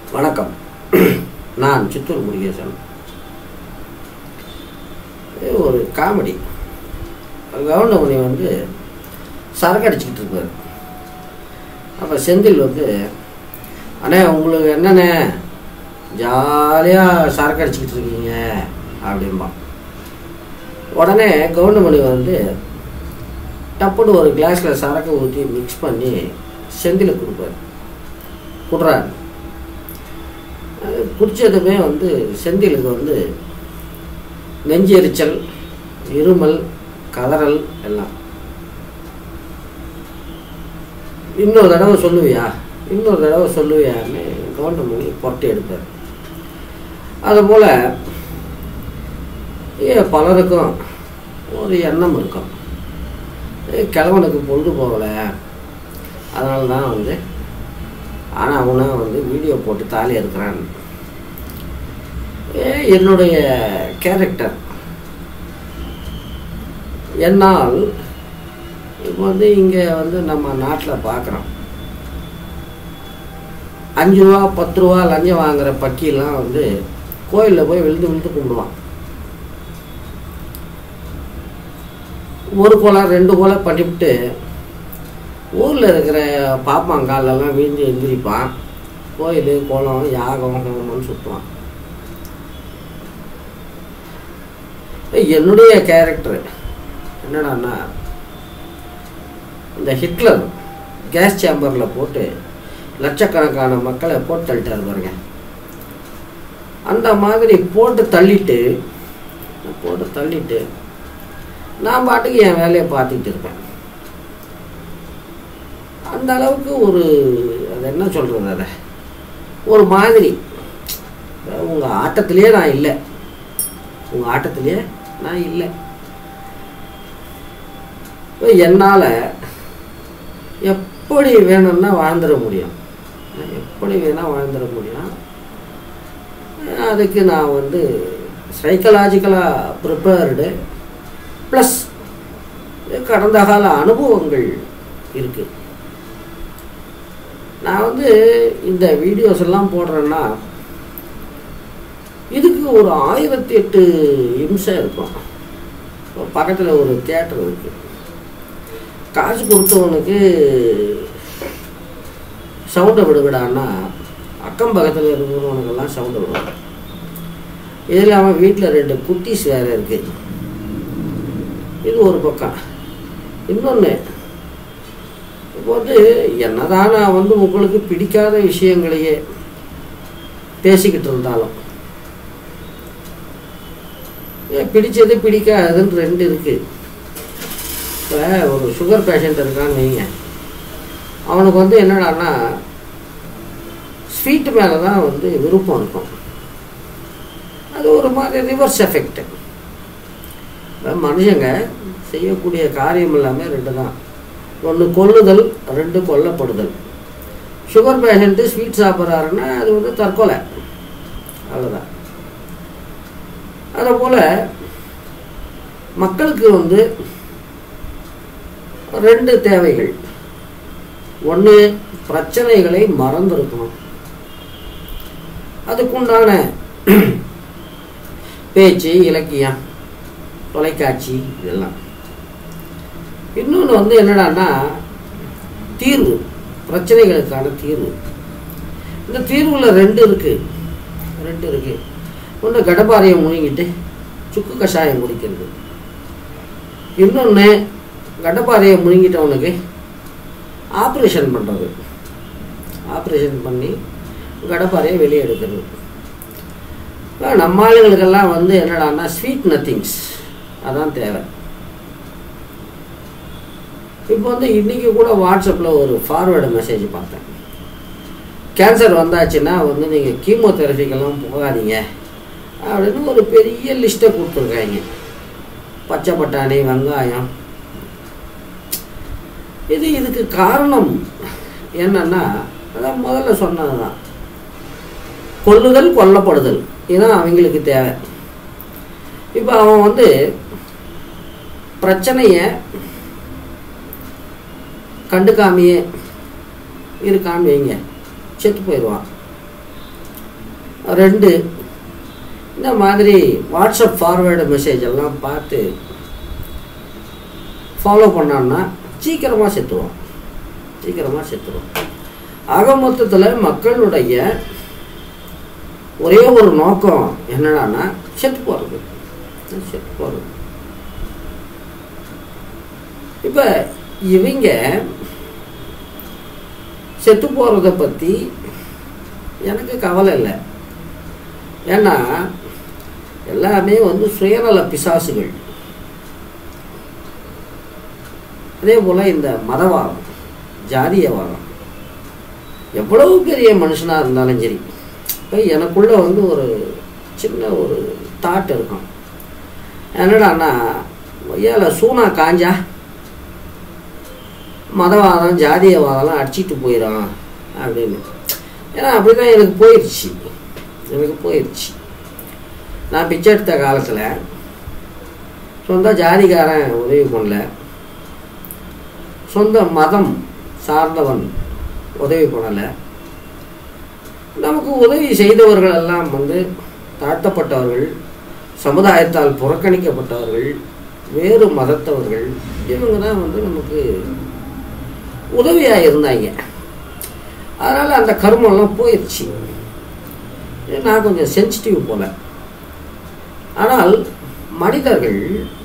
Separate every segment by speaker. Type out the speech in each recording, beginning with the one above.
Speaker 1: வணக்கம் நான் சித்தூர் முருகேசன் இது ஒரு காமெடி கவுண்டமணி வந்து சரக்கு அடிச்சுக்கிட்டு இருப்பார் அப்போ செந்தில் வந்து அண்ணே உங்களுக்கு என்னண்ணே ஜாலியாக சரக்கு அடிச்சுக்கிட்டு இருக்கீங்க அப்படிம்பான் உடனே கவுண்டமணி வந்து டப்புன்னு ஒரு கிளாஸில் சரக்கு ஊற்றி மிக்ஸ் பண்ணி செந்திலுக்கு கொடுப்பாரு கொடுறாரு அது குடித்ததுமே வந்து செந்திலுக்கு வந்து நெஞ்செரிச்சல் இருமல் கதறல் எல்லாம் இன்னொரு தடவை சொல்லுவியா இன்னொரு தடவை சொல்லுவியான்னு கவுண்டமணி புரட்டி எடுப்பார் அதுபோல் ஏ பலருக்கும் ஒரு எண்ணம் இருக்கும் ஏ, கிழவனுக்கு பொழுது போகலை அதனால தான் வந்து ஆனால் அவனை வந்து வீடியோ போட்டு தாலி இருக்கிறான் ஏ, என்னுடைய கேரக்டர் என்னால் இப்போ வந்து இங்கே வந்து நம்ம நாட்டில் பார்க்குறோம் அஞ்சு ரூபா பத்து ரூபா லஞ்சம் வாங்குற பக்கிலாம் வந்து கோயிலில் போய் விழுந்து விழுந்து கும்பிடுவான் ஒரு கொலை ரெண்டு கொலை பண்ணிவிட்டு ஊரில் இருக்கிற பாப்பாங்காலெல்லாம் வீழ்ந்து எந்திரிப்பான் கோயில் குளம் யாகம் ஹோமம்னு சுற்றுவான் என்னுடைய கேரக்டர் என்னடான்னா இந்த ஹிட்லர் கேஸ் சேம்பரில் போட்டு லட்சக்கணக்கான மக்களை போட்டு தள்ளிட்டாரு பாருங்க அந்த மாதிரி போட்டு தள்ளிட்டு போட்டு தள்ளிட்டு நான் பாட்டுக்கு என் வேலையை பார்த்துக்கிட்டு இருப்பேன் அந்த அளவுக்கு ஒரு அது என்ன சொல்கிறது அதை ஒரு மாதிரி உங்கள் ஆட்டத்திலேயே நான் இல்லை உங்கள் ஆட்டத்திலேயே நான் இல்லை இப்போ என்னால் எப்படி வேணும்னா வாழ்ந்துட முடியும் எப்படி வேணால் வாழ்ந்துட முடியும் அதுக்கு நான் வந்து சைக்கலாஜிக்கலாக ப்ரிப்பேர்டு ப்ளஸ் கடந்த கால அனுபவங்கள் இருக்குது நான் வந்து இந்த வீடியோஸ் எல்லாம் போடுறேன்னா இதுக்கு ஒரு ஆயிரத்தி எட்டு நிமிஷம் இருக்கும் பக்கத்தில் ஒரு தியேட்டர் இருக்கு காசு கொடுத்தவனுக்கு சவுண்டை விடுவிடான்னா அக்கம் பக்கத்தில் இருக்கிறவனுக்கெல்லாம் சவுண்டை விடுவாங்க இதில் அவன் வீட்டில் ரெண்டு குட்டீஸ் வேறு இருக்குது இது ஒரு பக்கம் இன்னொன்று இப்போ வந்து என்னதான் நான் வந்து உங்களுக்கு பிடிக்காத விஷயங்களையே பேசிக்கிட்டு இருந்தாலும் ஏன் பிடிச்சது பிடிக்காதுன்னு ரெண்டு இருக்குது இப்போ ஒரு சுகர் பேஷண்ட் இருக்கான்னு வைங்க அவனுக்கு வந்து என்னடான்னா ஸ்வீட் மேலே தான் வந்து விருப்பம் இருக்கும் அது ஒரு மாதிரி ரிவர்ஸ் எஃபெக்ட் மனுஷங்க செய்யக்கூடிய காரியம் எல்லாமே ரெண்டு தான் ஒன்று கொல்லுதல் ரெண்டு கொல்லப்படுதல் சுகர் பேஷண்ட்டு ஸ்வீட் சாப்பிட்றாருன்னா அது வந்து தற்கொலை அவ்வளோதான் அதை போல் மக்களுக்கு வந்து ரெண்டு தேவைகள் ஒன்று பிரச்சனைகளை மறந்துருக்கணும் அதுக்குண்டான பேச்சு இலக்கியம் தொலைக்காட்சி இதெல்லாம் இன்னொன்று வந்து என்னடான்னா தீர்வு பிரச்சனைகளுக்கான தீர்வு இந்த தீர்வில் ரெண்டு இருக்குது ரெண்டு இருக்குது ஒன்று கடப்பாறையை முழுங்கிட்டு சுக்கு கஷாயம் குடிக்கிறது இன்னொன்று கடப்பாறையை முழுங்கிட்டவனுக்கு ஆப்ரேஷன் பண்ணுறது ஆப்ரேஷன் பண்ணி கடப்பாறையை வெளியே எடுக்கிறது இப்போ நம்ம ஆளுங்களுக்கெல்லாம் வந்து என்னடான்னா ஸ்வீட் நத்திங்ஸ் அதான் தேவை இப்போ வந்து இன்றைக்கி கூட வாட்ஸ்அப்பில் ஒரு ஃபார்வேர்டு மெசேஜ் பார்த்தேன் கேன்சர் வந்தாச்சுன்னா வந்து நீங்கள் கீமோதெரபிக்கெல்லாம் போகாதீங்க அப்படின்னு ஒரு பெரிய லிஸ்ட்டை கொடுத்துருக்காங்க பச்சை பட்டாணி வெங்காயம் இது இதுக்கு காரணம் என்னன்னா அதான் முதல்ல சொன்னது தான் கொல்லுதல் கொல்லப்படுதல் இதுதான் அவங்களுக்கு தேவை இப்போ அவன் வந்து பிரச்சனையை கண்டுக்காமையே இருக்கான்னு வைங்க செத்து போயிடுவான் ரெண்டு இந்த மாதிரி வாட்ஸ்அப் ஃபார்வேர்டு மெசேஜ் எல்லாம் பார்த்து ஃபாலோ பண்ணான்னா சீக்கிரமாக செத்துருவோம் சீக்கிரமாக செத்துருவோம் ஆக மொத்தத்தில் மக்களுடைய ஒரே ஒரு நோக்கம் என்னடான்னா செத்து போகிறது செத்து போகிறது இப்போ இவங்க செத்து போகிறத பற்றி எனக்கு கவலை இல்லை ஏன்னா எல்லாமே வந்து சுயநல பிசாசுகள் அதே போல் இந்த மதவாதம் ஜாதியவாதம் எவ்வளவு பெரிய மனுஷனாக இருந்தாலும் சரி இப்போ எனக்குள்ள வந்து ஒரு சின்ன ஒரு தாட் இருக்கும் என்னடான்னா ஏல சூனா காஞ்சா மதவாதம் ஜாதியவாதம்லாம் அடிச்சிட்டு போயிடும் அப்படின்னு ஏன்னா அப்படி தான் எனக்கு போயிடுச்சு எனக்கு போயிடுச்சு நான் பிச்சை எடுத்த காலத்தில் சொந்த ஜாதிக்காரன் உதவி பண்ணல சொந்த மதம் சார்ந்தவன் உதவி பண்ணலை நமக்கு உதவி செய்தவர்கள் எல்லாம் வந்து தாழ்த்தப்பட்டவர்கள் சமுதாயத்தால் புறக்கணிக்கப்பட்டவர்கள் வேறு மதத்தவர்கள் இவங்க தான் வந்து நமக்கு உதவியாக இருந்தாங்க அதனால் அந்த கர்மம்லாம் போயிடுச்சு நான் கொஞ்சம் சென்சிட்டிவ் போல ஆனால் மனிதர்கள்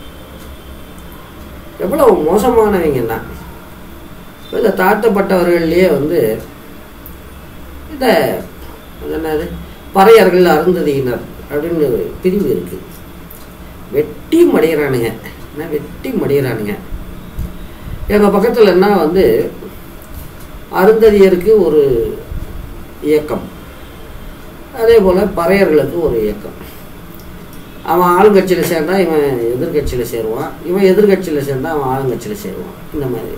Speaker 1: எவ்வளவு மோசமானவங்கன்னா இந்த தாழ்த்தப்பட்டவர்கள்லேயே வந்து இந்த அது என்னது பறையர்கள் அருந்ததியினர் அப்படின்னு பிரிவு இருக்கு வெட்டி மடிகிறானுங்க என்ன வெட்டி மடிகிறானுங்க எங்கள் பக்கத்தில் என்ன வந்து அருந்ததியருக்கு ஒரு இயக்கம் அதே போல் பறையர்களுக்கு ஒரு இயக்கம் அவன் ஆளுங்கட்சியில் சேர்ந்தா இவன் எதிர்கட்சியில் சேருவான் இவன் எதிர்கட்சியில் சேர்ந்தா அவன் ஆளுங்கட்சியில் சேருவான் இந்த மாதிரி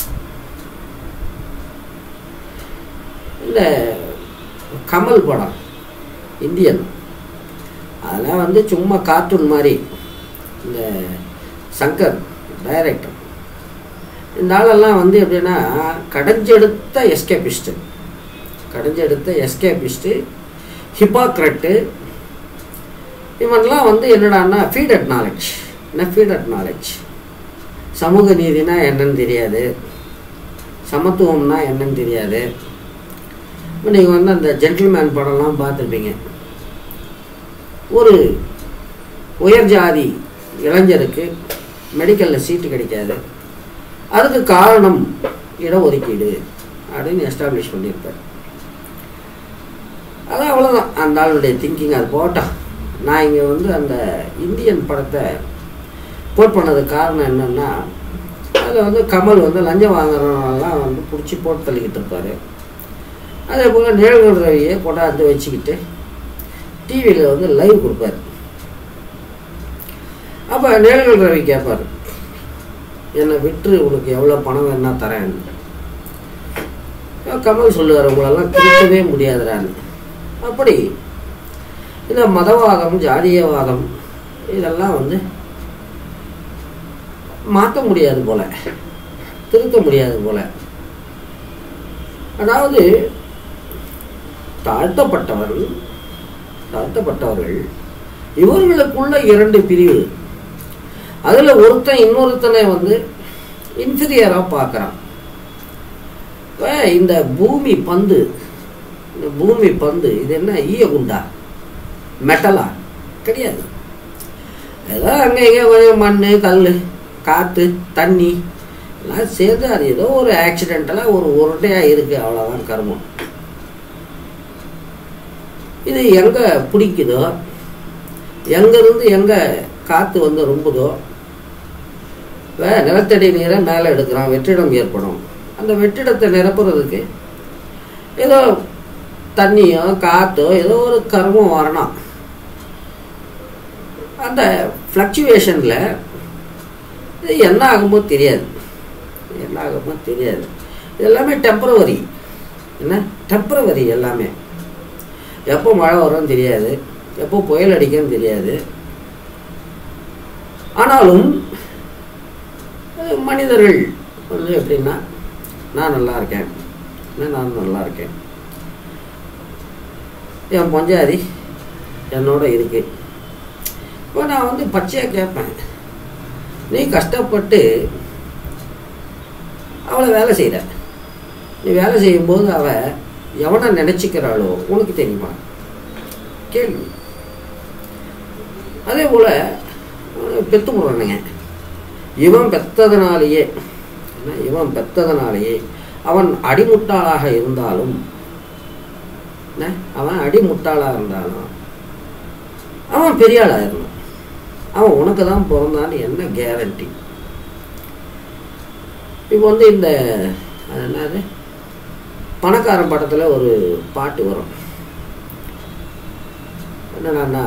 Speaker 1: இந்த கமல் படம் இந்தியன் அதெல்லாம் வந்து சும்மா கார்ட்டூன் மாதிரி இந்த சங்கர் டைரக்டர் இந்த ஆளெல்லாம் வந்து எப்படின்னா கடைஞ்செடுத்த எஸ்கேபிஸ்ட்டு கடைஞ்செடுத்த எஸ்கேபிஸ்ட்டு ஹிப்பாக்ரட்டு இவன்லாம் வந்து என்னடான்னா ஃபீடட் நாலேஜ் என்ன ஃபீடட் நாலேஜ் சமூக நீதினா என்னன்னு தெரியாது சமத்துவம்னா என்னன்னு தெரியாது இப்போ நீங்கள் வந்து அந்த ஜென்டில்மேன் படம்லாம் பார்த்துருப்பீங்க ஒரு உயர் ஜாதி இளைஞருக்கு மெடிக்கலில் சீட்டு கிடைக்காது அதுக்கு காரணம் இடஒதுக்கீடு அப்படின்னு எஸ்டாப்ளிஷ் பண்ணியிருப்பார் அதான் அவ்வளோதான் அந்த ஆளுடைய திங்கிங் அது போட்டான் நான் இங்கே வந்து அந்த இந்தியன் படத்தை போட் பண்ணதுக்கு காரணம் என்னென்னா அதில் வந்து கமல் வந்து லஞ்சம் வாங்குறவங்கலாம் வந்து பிடிச்சி போட்டு தள்ளிக்கிட்டு இருப்பார் அதே போல் நிழல்கள் ரவியை கொண்டாந்து வச்சுக்கிட்டு டிவியில் வந்து லைவ் கொடுப்பார் அப்போ நிழல்கள் ரவி கேட்பார் என்னை விட்டு உனக்கு எவ்வளோ பணம் வேணா தரேன் கமல் சொல்லுவார் உங்களெல்லாம் திருத்தவே முடியாதுடான்னு அப்படி இந்த மதவாதம் ஜாதியவாதம் இதெல்லாம் வந்து மாற்ற முடியாது போல திருத்த முடியாது போல அதாவது தாழ்த்தப்பட்டவர்கள் தாழ்த்தப்பட்டவர்கள் இவர்களுக்குள்ள இரண்டு பிரிவு அதில் ஒருத்தன் இன்னொருத்தனை வந்து இன்ஃபீரியராக பார்க்குறான் இப்போ இந்த பூமி பந்து இந்த பூமி பந்து இது என்ன ஈய குண்டா மெட்டலா கிடையாது ஏதோ அங்கே இங்கே கொஞ்சம் மண் கல் காற்று தண்ணி எல்லாம் சேர்ந்து அது ஏதோ ஒரு ஆக்சிடென்டலாக ஒரு உருட்டையாக இருக்குது அவ்வளோதான் கர்மம் இது எங்கே பிடிக்குதோ எங்கேருந்து எங்கே காற்று வந்து ரொம்புதோ இப்போ நிலத்தடி நீரை மேலே எடுக்கிறோம் வெற்றிடம் ஏற்படும் அந்த வெற்றிடத்தை நிரப்புறதுக்கு ஏதோ தண்ணியோ காற்றோ ஏதோ ஒரு கர்மம் வரணும் அந்த ஃப்ளக்சுவேஷனில் இது என்ன ஆகுமோ தெரியாது என்ன ஆகுமோ தெரியாது இது எல்லாமே டெம்பரவரி என்ன டெம்பரவரி எல்லாமே எப்போ மழை வரும்னு தெரியாது எப்போ புயல் அடிக்கும்னு தெரியாது ஆனாலும் மனிதர்கள் வந்து எப்படின்னா நான் நல்லா இருக்கேன் நான் நல்லா இருக்கேன் என் பொஞ்சாதி என்னோட இருக்கு இப்போ நான் வந்து பச்சையாக கேட்பேன் நீ கஷ்டப்பட்டு அவளை வேலை செய்கிற நீ வேலை செய்யும்போது அவள் எவனை நினச்சிக்கிறாளோ உனக்கு தெரியுமா கேள்வி அதே போல் பெத்து போடுறானுங்க இவன் பெத்ததுனாலேயே என்ன, இவன் பெத்ததுனாலேயே அவன் அடிமுட்டாளாக இருந்தாலும் என்ன, அவன் அடிமுட்டாளாக இருந்தாலும் அவன் பெரிய ஆளாக இருந்தான் அவன் உனக்கு தான் பிறந்தான்னு என்ன கேரண்டி இப்போ வந்து இந்த அது என்னது பணக்காரன் படத்தில் ஒரு பாட்டு வரும் என்னடான்னா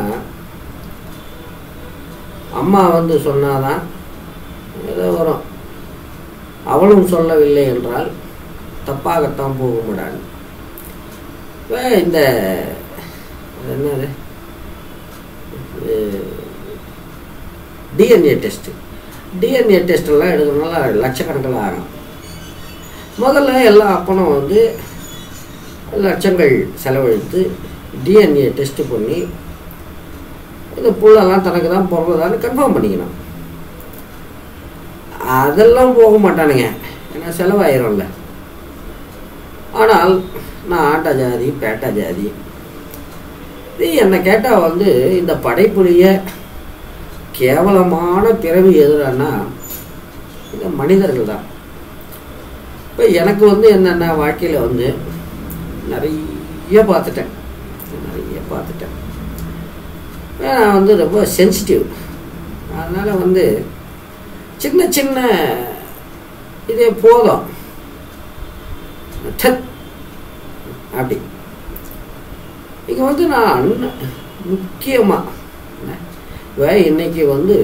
Speaker 1: அம்மா வந்து சொன்னாதான் ஏதோ வரும் அவளும் சொல்லவில்லை என்றால் தப்பாகத்தான் போகும்டான்னு இப்போ இந்த அது என்னது டிஎன்ஏ டெஸ்ட்டு டிஎன்ஏ டெஸ்ட்டெல்லாம் எடுக்கிறதுனால லட்சக்கணக்கில் ஆகும் முதல்ல எல்லா அப்பனும் வந்து லட்சங்கள் செலவழித்து டிஎன்ஏ டெஸ்ட்டு பண்ணி இந்த புள்ளெல்லாம் தனக்கு தான் பிறந்ததான்னு கன்ஃபார்ம் பண்ணிக்கணும் அதெல்லாம் போக மாட்டானுங்க ஏன்னா செலவாயிரும்ல ஆனால் நான் ஆட்டா ஜாதி பேட்டா ஜாதி இது என்னை கேட்டால் வந்து இந்த படைப்புடைய கேவலமான பிறவி எதுனா இந்த மனிதர்கள் தான் இப்போ எனக்கு வந்து என்னென்ன வாழ்க்கையில் வந்து நிறைய பார்த்துட்டேன் நிறைய பார்த்துட்டேன் நான் வந்து ரொம்ப சென்சிட்டிவ் அதனால் வந்து சின்ன சின்ன இதே போதும் டக் அப்படி இங்கே வந்து நான் முக்கியமாக இப்போ இன்னைக்கு வந்து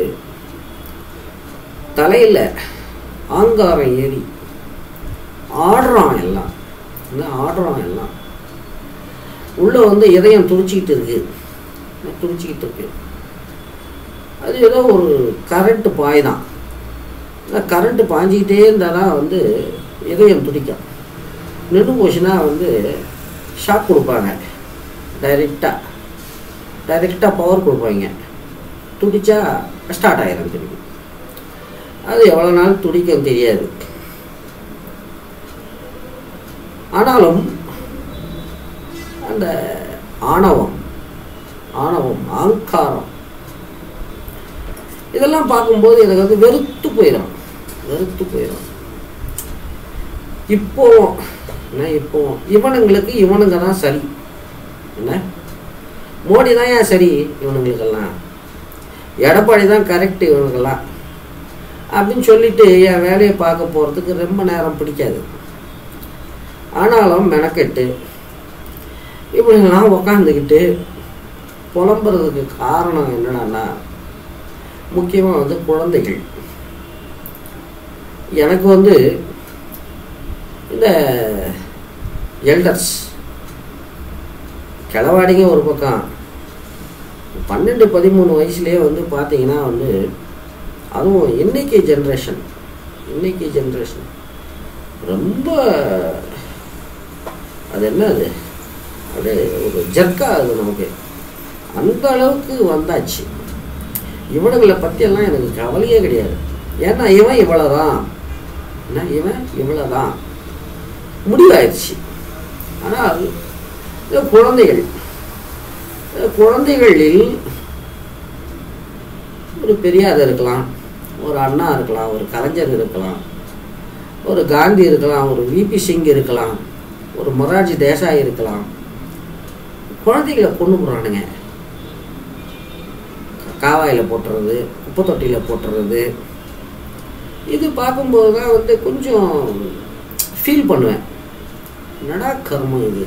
Speaker 1: தலையில் ஆங்காரம் ஏறி ஆடுறான் எல்லாம் என்ன ஆடுறான் எல்லாம் உள்ளே வந்து இதயம் துடிச்சிக்கிட்டு இருக்கு துடிச்சிக்கிட்டு இருக்கு அது ஏதோ ஒரு கரண்ட்டு பாய் தான் இந்த கரண்ட்டு பாய்ஞ்சிக்கிட்டே இருந்தால் தான் வந்து இதயம் துடிக்கும் நின்று போச்சுன்னா வந்து ஷாக் கொடுப்பாங்க டைரெக்டாக டைரெக்டாக பவர் கொடுப்பாங்க துடிச்சா ஸ்டார்ட் ஆயிரும் திரும்பி அது எவ்வளோ நாள் துடிக்கும் தெரியாது ஆனாலும் அந்த ஆணவம் ஆணவம் அகங்காரம் இதெல்லாம் பார்க்கும்போது எனக்கு வந்து வெறுத்து போயிடும் வெறுத்து போயிடும் இப்போ என்ன இப்போ இவனுங்களுக்கு இவனுங்க தான் சரி என்ன மோடி தான் ஏன் சரி இவனுங்களுக்கெல்லாம் எடப்பாடி தான் கரெக்டு இவனுக்கெல்லாம் அப்படின்னு சொல்லிட்டு என் வேலையை பார்க்க போகிறதுக்கு ரொம்ப நேரம் பிடிக்காது ஆனாலும் மெனக்கெட்டு இப்படிலாம் உக்காந்துக்கிட்டு புலம்புறதுக்கு காரணம் என்னடான்னா முக்கியமாக வந்து குழந்தைகள் எனக்கு வந்து இந்த எல்டர்ஸ் கிளவாடிங்க ஒரு பக்கம் பன்னெண்டு பதிமூணு வயசுலேயே வந்து பார்த்தீங்கன்னா வந்து அதுவும் இன்னைக்கு ஜென்ரேஷன் இன்னைக்கு ஜென்ரேஷன் ரொம்ப அது என்ன அது அப்படியே ஒரு ஜர்க்கா அது நமக்கு அந்த அளவுக்கு வந்தாச்சு இவனுங்களை பற்றியெல்லாம் எனக்கு கவலையே கிடையாது ஏன்னா இவன் இவ்வளோதான் என்ன இவன் இவ்வளோதான் முடிவாயிடுச்சு ஆனால் இந்த குழந்தைகள் இந்த குழந்தைகளில் ஒரு பெரியார் இருக்கலாம் ஒரு அண்ணா இருக்கலாம் ஒரு கலைஞர் இருக்கலாம் ஒரு காந்தி இருக்கலாம் ஒரு விபி சிங் இருக்கலாம் ஒரு மொரார்ஜி தேசாய் இருக்கலாம் குழந்தைகளை கொண்டு போடுறானுங்க காவாயில் போட்டுறது குப்பை தொட்டியில் போட்டுறது இது பார்க்கும்போது தான் வந்து கொஞ்சம் ஃபீல் பண்ணுவேன் என்னடா கர்மம் இது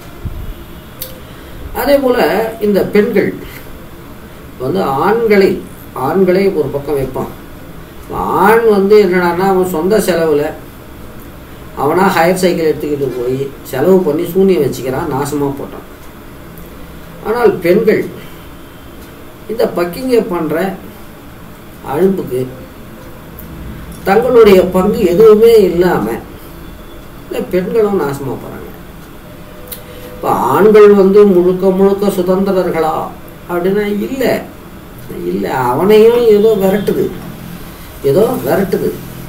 Speaker 1: அதே போல் இந்த பெண்கள் வந்து ஆண்களை ஆண்களை ஒரு பக்கம் வைப்பான் ஆண் வந்து என்னடான்னா அவன் சொந்த செலவில் அவனா ஹயர் சைக்கிள் எடுத்துக்கிட்டு போய் செலவு பண்ணி சூனியம் வச்சுக்கிறான் நாசமாக போட்டான் ஆனால் பெண்கள் இந்த பக்கிங்க பண்ணுற அழுப்புக்கு தங்களுடைய பங்கு எதுவுமே இல்லாமல் இந்த பெண்களும் நாசமாக போகிறாங்க இப்போ ஆண்கள் வந்து முழுக்க முழுக்க சுதந்திரர்களா அப்படின்னா இல்லை இல்லை அவனையும் ஏதோ விரட்டுது ஏதோ விரட்டுது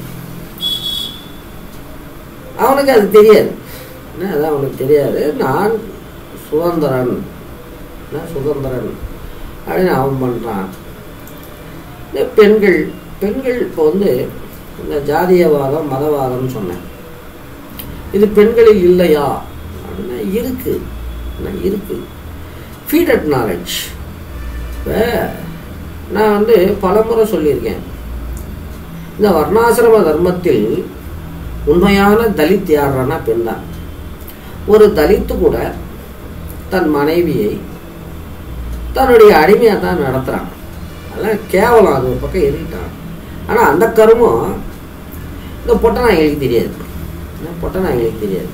Speaker 1: அவனுக்கு அது தெரியாது என்ன அது அவனுக்கு தெரியாது நான் சுதந்திரன் நான் சுதந்திரன் அப்படின்னு அவன் பண்ணுறான் இந்த பெண்கள் பெண்கள் இப்போ வந்து இந்த ஜாதியவாதம் மதவாதம்னு சொன்னேன் இது பெண்களில் இல்லையா அப்படின்னா இருக்கு என்ன இருக்கு ஃபீடட் நாலேஜ் இப்போ நான் வந்து பலமுறை சொல்லியிருக்கேன் இந்த வர்ணாசிரம தர்மத்தில் உண்மையான தலித் யாருன்னா பெண் தான் ஒரு தலித்து கூட தன் மனைவியை தன்னுடைய அடிமையாக தான் நடத்துகிறான் அதெல்லாம் கேவலம் அது ஒரு பக்கம் எரிட்டான் ஆனால் அந்த கருமம் இந்த பொட்டை நாய்களுக்கு தெரியாது என்ன பொட்டை நாய்களுக்கு தெரியாது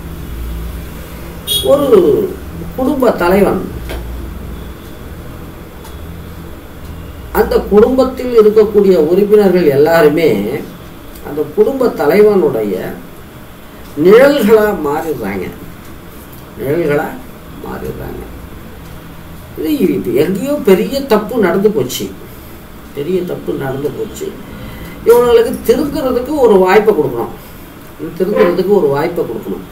Speaker 1: ஒரு குடும்ப தலைவன் அந்த குடும்பத்தில் இருக்கக்கூடிய உறுப்பினர்கள் எல்லாருமே அந்த குடும்ப தலைவனுடைய நிழல்களாக மாறிடுறாங்க நிழல்களாக மாறிடுறாங்க இது இப்போ எங்கேயோ பெரிய தப்பு நடந்து போச்சு பெரிய தப்பு நடந்து போச்சு இவங்களுக்கு திருந்துறதுக்கு ஒரு வாய்ப்பை கொடுக்கணும் திருந்துறதுக்கு ஒரு வாய்ப்பை கொடுக்கணும்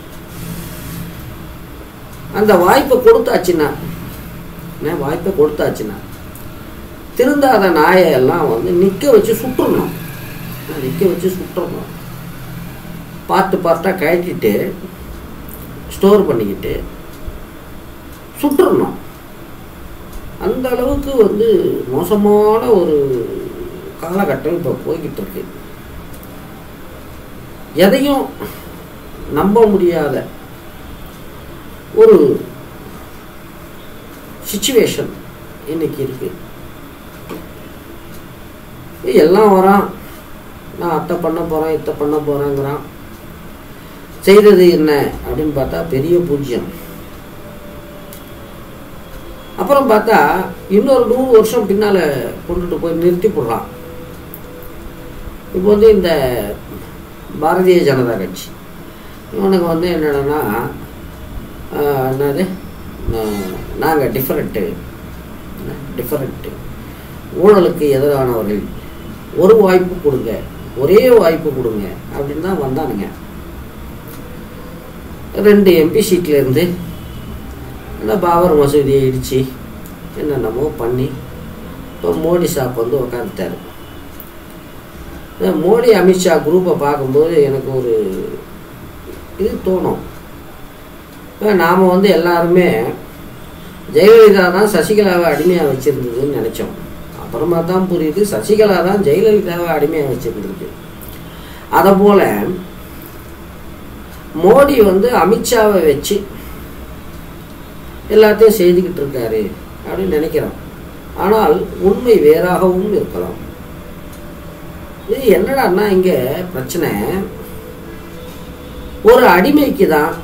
Speaker 1: அந்த வாய்ப்பை கொடுத்தாச்சுன்னா என்ன வாய்ப்பை கொடுத்தாச்சுன்னா திருந்தாத நாயை எல்லாம் வந்து நிற்க வச்சு சுட்டுடணும் நிற்க வச்சு சுட்டுறணும் பார்த்து பார்ட்டாக கழட்டிட்டு ஸ்டோர் பண்ணிக்கிட்டு சுட்டுறணும் அந்த அளவுக்கு வந்து மோசமான ஒரு காலகட்டம் இப்போ போய்கிட்டு இருக்கு எதையும் நம்ப முடியாத ஒரு சுச்சுவேஷன் இன்னைக்கு இருக்கு எல்லாம் வரான் நான் அத்தை பண்ண போகிறேன் இத்தை பண்ண போகிறேங்கிறான் செய்தது என்ன அப்படின்னு பார்த்தா பெரிய பூஜ்யம் அப்புறம் பார்த்தா இன்னொரு நூறு வருஷம் பின்னால் கொண்டுட்டு போய் நிறுத்தி போடுறான் இப்போ வந்து இந்த பாரதிய ஜனதா கட்சி இவனுக்கு வந்து என்னென்னா என்னது நாங்கள் டிஃபரெண்ட்டு டிஃபரெண்ட்டு ஊழலுக்கு எதிரானவர்கள் ஒரு வாய்ப்பு கொடுங்க ஒரே வாய்ப்பு கொடுங்க அப்படின்னு தான் வந்தானுங்க ரெண்டு எம்பி சீட்லேருந்து அந்த பாபர் மசூதியை இடித்து என்னென்னமோ பண்ணி இப்போ மோடி ஷாப் வந்து உக்காந்துட்டார் இந்த மோடி அமித்ஷா குரூப்பை பார்க்கும்போது எனக்கு ஒரு இது தோணும் இப்போ நாம் வந்து எல்லாருமே ஜெயலலிதா தான் சசிகலாவை அடிமையாக வச்சுருந்ததுன்னு நினச்சோம் அப்புறமா தான் புரியுது சசிகலா தான் ஜெயலலிதாவை அடிமையாக வச்சுருந்துருக்கு அதை போல் மோடி வந்து அமித்ஷாவை வச்சு எல்லாத்தையும் செய்துக்கிட்டு இருக்காரு அப்படின்னு நினைக்கிறோம் ஆனால் உண்மை வேறாகவும் இருக்கலாம் இது என்னடான்னா இங்கே பிரச்சனை ஒரு அடிமைக்கு தான்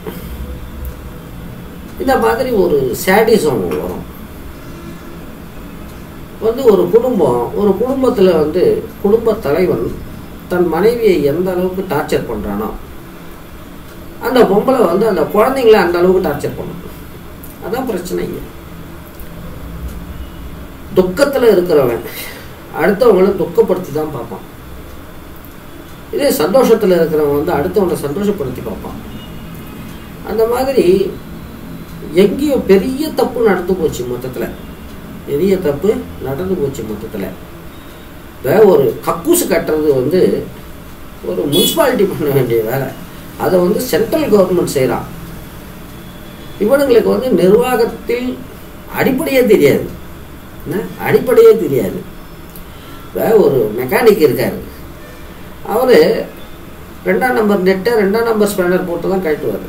Speaker 1: இந்த மாதிரி ஒரு சேடிசம் வரும் வந்து ஒரு குடும்பம் ஒரு குடும்பத்தில் வந்து குடும்ப தலைவன் தன் மனைவியை எந்த அளவுக்கு டார்ச்சர் பண்ணுறானோ அந்த பொம்பளை வந்து அந்த குழந்தைங்கள அந்த அளவுக்கு டார்ச்சர் பண்ணும் அதான் பிரச்சனைங்க துக்கத்தில் இருக்கிறவன் அடுத்தவங்களை துக்கப்படுத்தி தான் பார்ப்பான் இதே சந்தோஷத்தில் இருக்கிறவன் வந்து அடுத்தவனை சந்தோஷப்படுத்தி பார்ப்பான் அந்த மாதிரி எங்கேயோ பெரிய தப்பு நடந்து போச்சு மொத்தத்தில் பெரிய தப்பு நடந்து போச்சு மொத்தத்தில் இப்போ ஒரு கக்கூசு கட்டுறது வந்து ஒரு முனிசிபாலிட்டி பண்ண வேண்டிய வேலை அதை வந்து சென்ட்ரல் கவர்மெண்ட் செய்கிறான் இவனுங்களுக்கு வந்து நிர்வாகத்தில் அடிப்படையே தெரியாது என்ன அடிப்படையே தெரியாது இப்போ ஒரு மெக்கானிக் இருக்கார் அவர் ரெண்டாம் நம்பர் நெட்டை ரெண்டாம் நம்பர் ஸ்பேனர் போட்டு தான் கழட்டுவார்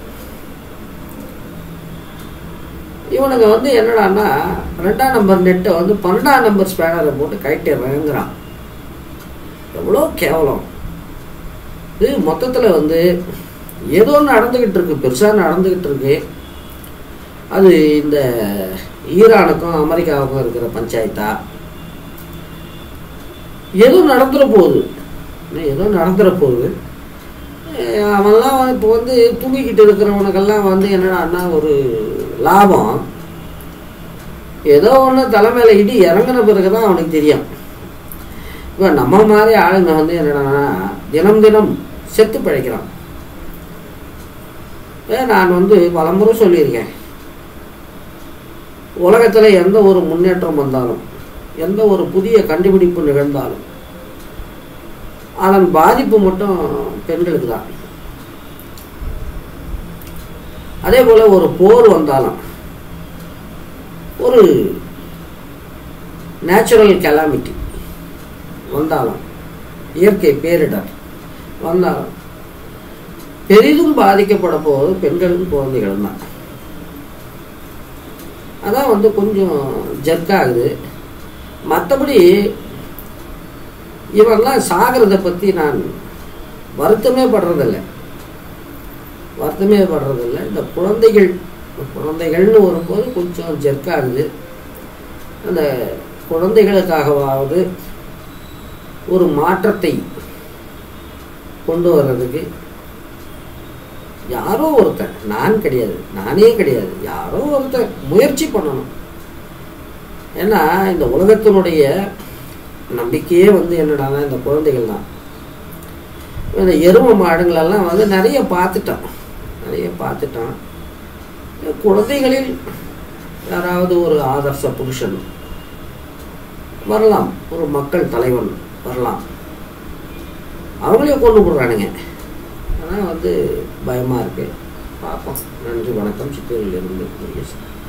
Speaker 1: இவனுங்க வந்து என்னடான்னா ரெண்டாம் நம்பர் நெட்டை வந்து பன்னெண்டாம் நம்பர் ஸ்பேனரை போட்டு கழட்டிடுறேங்கிறான் எவ்வளோ கேவலம் இது மொத்தத்தில் வந்து ஏதோ நடந்துக்கிட்டு இருக்கு பெருசாக நடந்துக்கிட்டு இருக்கு அது இந்த ஈரானுக்கும் அமெரிக்காவுக்கும் இருக்கிற பஞ்சாயத்தா ஏதோ நடந்துட போகுது ஏதோ நடந்துட போகுது அவன்லாம் இப்போ வந்து தூங்கிக்கிட்டு இருக்கிறவனுக்கெல்லாம் வந்து என்னடான்னா ஒரு லாபம் ஏதோ ஒன்று தலைமையில் இடி இறங்கின பிறகு தான் அவனுக்கு தெரியும் இப்போ நம்ம மாதிரி ஆளுங்க வந்து என்னடான்னா தினம் தினம் செத்து பிழைக்கிறான் ஏ நான் வந்து பலமுறை சொல்லியிருக்கேன் உலகத்தில் எந்த ஒரு முன்னேற்றம் வந்தாலும் எந்த ஒரு புதிய கண்டுபிடிப்பு நிகழ்ந்தாலும் அதன் பாதிப்பு மட்டும் பெண்களுக்கு தான் அதே போல் ஒரு போர் வந்தாலும் ஒரு நேச்சுரல் கெலாமிட்டி வந்தாலும் இயற்கை பேரிடர் வந்தாலும் பெரிதும் பாதிக்கப்பட போவது பெண்களும் குழந்தைகளும் தான் அதான் வந்து கொஞ்சம் ஜர்க்காகுது மற்றபடி இவரெல்லாம் சாகிறத பற்றி நான் வருத்தமே படுறதில்ல வருத்தமே படுறதில்ல இந்த குழந்தைகள் குழந்தைகள்னு வரும்போது கொஞ்சம் ஜெர்க்காகுது அந்த குழந்தைகளுக்காகவாவது ஒரு மாற்றத்தை கொண்டு வர்றதுக்கு யாரோ ஒருத்தன் நான் கிடையாது நானே கிடையாது யாரோ ஒருத்தன் முயற்சி பண்ணணும் ஏன்னா இந்த உலகத்தினுடைய நம்பிக்கையே வந்து என்னடான்னா இந்த குழந்தைகள் தான் இந்த எரும மாடுங்களெல்லாம் வந்து நிறைய பார்த்துட்டோம் நிறைய பார்த்துட்டோம் இந்த குழந்தைகளில் யாராவது ஒரு ஆதர்ச புருஷன் வரலாம் ஒரு மக்கள் தலைவன் வரலாம் அவங்களையும் கொண்டு போடுறானுங்க ஆனால் வந்து பயமாக இருக்குது பார்ப்போம் நன்றி வணக்கம் சித்தூரிலிருந்து முருகேசன்